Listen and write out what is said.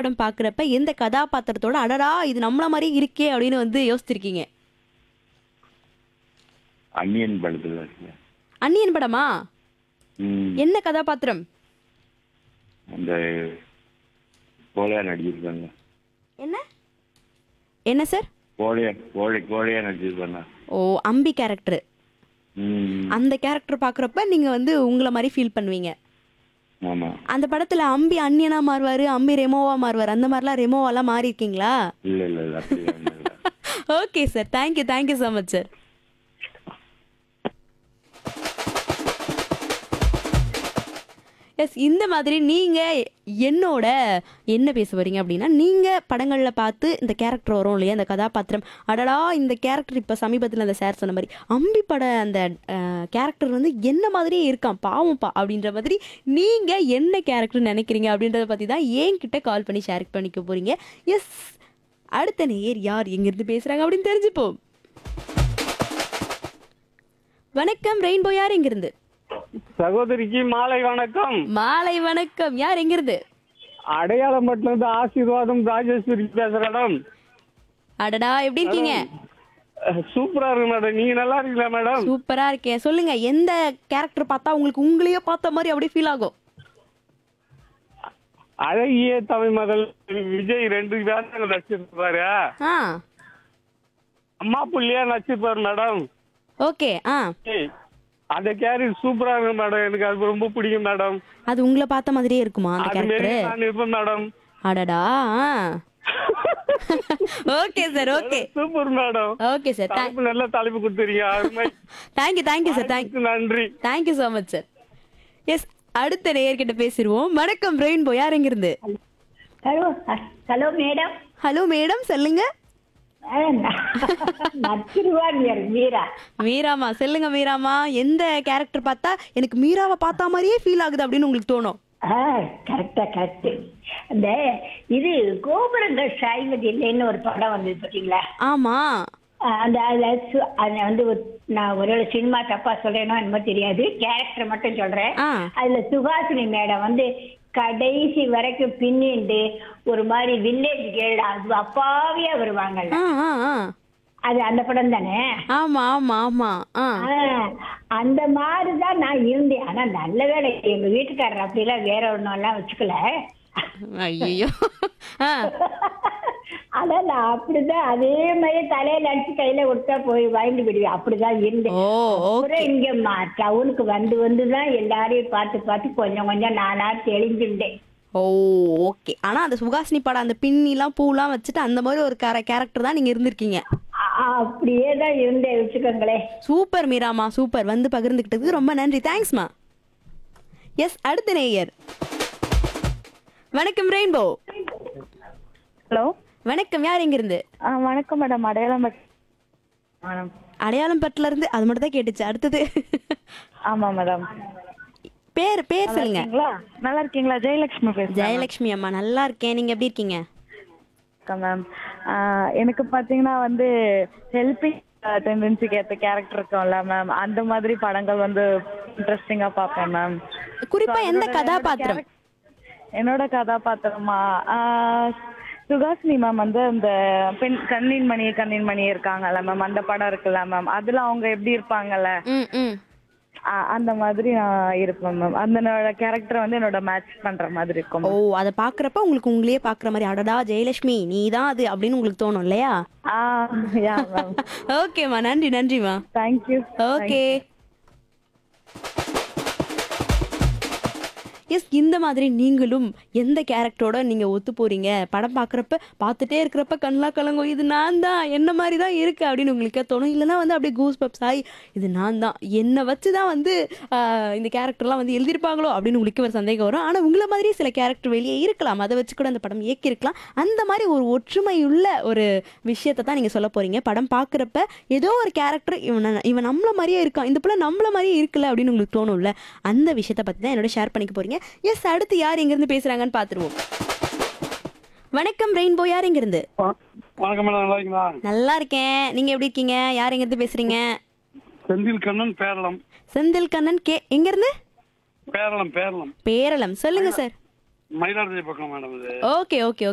படம் பார்க்குறப்ப எந்த கதாபாத்திரத்தோட அடடா இது நம்மள மாதிரி இருக்கே அப்படின்னு வந்து யோசிச்சிருக்கீங்க அன்னியன் படத்துல இருக்கு அன்னியன் படமா ம், என்ன கதாபாத்திரம் அந்த கோழையா நடிச்சிருப்பாங்க என்ன என்ன சார் கோழையா கோழை கோழையா நடிச்சிருப்பாங்க ஓ அம்பி கேரக்டர் ம் அந்த கேரக்டர் பார்க்குறப்ப நீங்கள் வந்து உங்களை மாதிரி ஃபீல் பண்ணுவீங்க ஆமா அந்த படத்தில் அம்பி அன்னியனா மாறுவார் அம்பி ரெமோவா மாறுவார் அந்த மாதிரிலாம் ரெமோவாலாம் மாறி இருக்கீங்களா இல்ல இல்ல இல்ல அப்படி ஒண்ணும் இல்ல okay sir thank you thank you so much sir yes இந்த மாதிரி நீங்கள் என்னோட என்ன பேச வரீங்க அப்படின்னா நீங்கள் படங்களில் பார்த்து இந்த கேரக்டர் வரும் இல்லையா அந்த கதாபாத்திரம் அடடா இந்த கேரக்டர் இப்போ சமீபத்தில் அந்த சார் சொன்ன மாதிரி அம்பி பட அந்த கேரக்டர் வந்து என்ன மாதிரியே இருக்கான் பாவம்ப்பா அப்படின்ற மாதிரி நீங்கள் என்ன கேரக்டர் நினைக்கிறீங்க அப்படின்றத பற்றி தான் என்கிட்ட கால் பண்ணி ஷேர் பண்ணிக்க போகிறீங்க எஸ் அடுத்த நேயர் யார் எங்கிருந்து பேசுறாங்க அப்படின்னு தெரிஞ்சுப்போம் வணக்கம் ரெயின்போ யார் எங்கிருந்து சகோதரிக்கு மாலை வணக்கம் மாலை வணக்கம் யார் எங்கிருந்து அடையாளம்பட்டில இருந்து ஆசீர்வாதம் ராஜேஸ்வரி பேசுறேன் மேடம் அடடா எப்படி இருக்கீங்க அஹ், சூப்பரா இருக்கு மேடம் நீங்க நல்லா இருக்கீங்களா மேடம் சூப்பரா இருக்கேன் சொல்லுங்க எந்த கேரக்டர் பார்த்தா உங்களுக்கு உங்களையே பார்த்த மாதிரி அப்படியே ஃபீல் ஆகும் அழகிய தமிழ் மகள் விஜய் ரெண்டு பேரும் நடிச்சிருப்பாரு ஆ அம்மா புள்ளியா நடிச்சிருப்பாரு மேடம் ஓகே ஆ ஏய், அந்த கேரக்டர் சூப்பரா இருக்கு மேடம் எனக்கு அது ரொம்ப பிடிக்கும் மேடம் அது உங்களை பார்த்த மாதிரியே இருக்குமா அந்த அது மாரி கேரக்டர் நான் இருப்பேன் மேடம் அடடா okay sir okay super madam okay sir தலைப்பு நல்ல தலைப்பு கொடுத்துறீங்க அருமை தேங்க்யூ தேங்க்யூ சார் தேங்க் நன்றி thank you so much sir yes அடுத்த நேயர்கிட்ட பேசிடுவோம் வணக்கம் ரெயின்போ யார் எங்கிருந்து hello hello madam hello madam சொல்லுங்க நச்சிருவான் மீரா மீராமா சொல்லுங்க மீராமா எந்த கேரக்டர் பார்த்தா எனக்கு மீராவை பார்த்தா மாதிரியே ஃபீல் ஆகுது அப்படின்னு உங்களுக்கு தோணும் ஆ கரெக்டா கரெக்ட் அந்த இது கோபுரங்கள் சாய்வது இல்லைன்னு ஒரு படம் வந்தது பார்த்தீங்களா ஆமா ஆ, அந்த அதுல சு- அதுல வந்து ஒரு- நான் ஒரு சினிமா தப்பா சொல்றேனோ என்னமோ தெரியாது கேரக்டர் மட்டும் சொல்றேன் ஆ. அதுல சுஹாசினி மேடம் வந்து கடைசி வரைக்கும் பின்னிண்டு ஒரு மாதிரி வில்லேஜ் கேர்ள் அது அப்பாவியா வருவாங்கல்ல ஆ ஆ ஆ அது அந்த படம் தானே ஆமா ஆமா ஆமா ஆ ஆ, அந்த மாதிரி தான் நான் இருந்தேன் ஆனா நல்ல வேளை எங்க வீட்டுக்காரர் அப்படிலாம் வேற ஒண்ணும் எல்லாம் வச்சுக்கல ஐயோ ஆ அதான் நான் அப்படிதான் அதே மாதிரி தலையில அடிச்சு கையில கொடுத்தா போய் வாங்கிட்டு விடுவேன் அப்படிதான் இருந்தேன் ஓ ஓகே அப்புறம் இங்க மா- டவுனுக்கு வந்து வந்து தான் எல்லாரையும் பார்த்து பார்த்து கொஞ்சம் கொஞ்சம் நானா தெளிஞ்சுட்டேன் ஓ ஓகே ஆனா அந்த சுகாசினி படம் அந்த பின்னிலாம் பூலாம் வச்சுட்டு அந்த மாதிரி ஒரு கேரக்டர் தான் நீங்க இருந்திருக்கீங்க அ- அப்படியே தான் இருந்தேன் வச்சுக்கோங்களேன் சூப்பர் மீராமா சூப்பர் வந்து பகிர்ந்துக்கிட்டதுக்கு ரொம்ப நன்றி தேங்க்ஸ்மா எஸ் அடுத்த நேயர் வணக்கம் ரெயின்போ ஹலோ வணக்கம் யார் எங்கிருந்து ஆ வணக்கம் மேடம் அடையாளம் பட் மேடம் அடையாளம் பட்டுல இருந்து அது மட்டும் தான் கேட்டுச்சு அடுத்தது ஆமா மேடம் பேர் பேர் சொல்லுங்க இருக்கீங்களா நல்லா இருக்கீங்களா ஜெயலட்சுமி பேசுறேன் ஜெயலட்சுமி அம்மா நல்லா இருக்கேன் நீங்க எப்படி இருக்கீங்க மேம் எனக்கு பாத்தீங்கன்னா வந்து ஹெல்பிங் டெண்டன்சிக்கு ஏற்ற கேரக்டர் இருக்கும்ல மேம் அந்த மாதிரி படங்கள் வந்து இன்ட்ரெஸ்டிங்கா பார்ப்பேன் மேம் குறிப்பா எந்த கதாபாத்திரம் என்னோட கதாபாத்திரமா ஆ, சுகாசினி மேம் வந்து அந்த பெண் கண்ணின் மணி கண்ணின் மணி இருக்காங்கல்ல மேம் அந்த படம் இருக்குல்ல மேம் அதுல அவங்க எப்படி இருப்பாங்கல்ல ம் ம் ஆ, அந்த மாதிரி நான் இருப்பேன் மேம் அந்த கேரக்டர் வந்து என்னோட மேட்ச் பண்ற மாதிரி இருக்கும் ஓ அதை பாக்குறப்ப உங்களுக்கு உங்களையே பாக்குற மாதிரி அடடா ஜெயலட்சுமி நீ தான் அது அப்படின்னு உங்களுக்கு தோணும் இல்லையா ஆ யா மேம் ஓகேம்மா நன்றி நன்றிம்மா தேங்க்யூ ஓகே எஸ் இந்த மாதிரி நீங்களும் எந்த கேரக்டரோட நீங்கள் ஒத்து போறீங்க படம் பார்க்குறப்ப பார்த்துட்டே இருக்கிறப்ப கண்ணெலாம் கலங்கும் இது நான் தான் என்ன மாதிரி தான் இருக்கு அப்படின்னு உங்களுக்கு தோணும் இல்லைன்னா வந்து அப்படியே கூஸ் பப்ஸ் ஆகி இது நான் தான் என்னை வச்சு தான் வந்து ஆஹ், இந்த கேரக்டர்லாம் வந்து எழுதியிருப்பாங்களோ அப்படின்னு உங்களுக்கு ஒரு சந்தேகம் வரும் ஆனால் உங்களை மாதிரி சில கேரக்டர் வெளியே இருக்கலாம் அதை வச்சு கூட அந்த படம் இயக்கியிருக்கலாம் அந்த மாதிரி ஒரு ஒற்றுமையுள்ள ஒரு விஷயத்தை தான் நீங்கள் சொல்ல போறீங்க படம் பார்க்குறப்ப ஏதோ ஒரு கேரக்டர் இவன் இவன் நம்மள மாதிரியே இருக்கான் இந்த பிள்ளை நம்மள மாதிரியே இருக்குல்ல அப்படின்னு உங்களுக்கு தோணும்ல அந்த விஷயத்தை பற்றி தான் என்னோட ஷேர் பண்ணிக்க போறீங்க எஸ் அடுத்து யார் எங்கேருந்து பேசுறாங்கன்னு பார்த்துருவோம் வணக்கம் ரெயின்போ யார் எங்கேருந்து வணக்கம் மேடம் நல்லா இருக்கீங்களா நல்லா இருக்கேன் நீங்க எப்படி இருக்கீங்க யார் எங்கேருந்து பேசுறீங்க செந்தில் கண்ணன் பேரளம் செந்தில் கண்ணன் கே எங்கேருந்து பேரளம் பேரளம் பேரளம் சொல்லுங்க சார் மயிலாடுதுறை பக்கம் மேடம் இது ஓகே ஓகே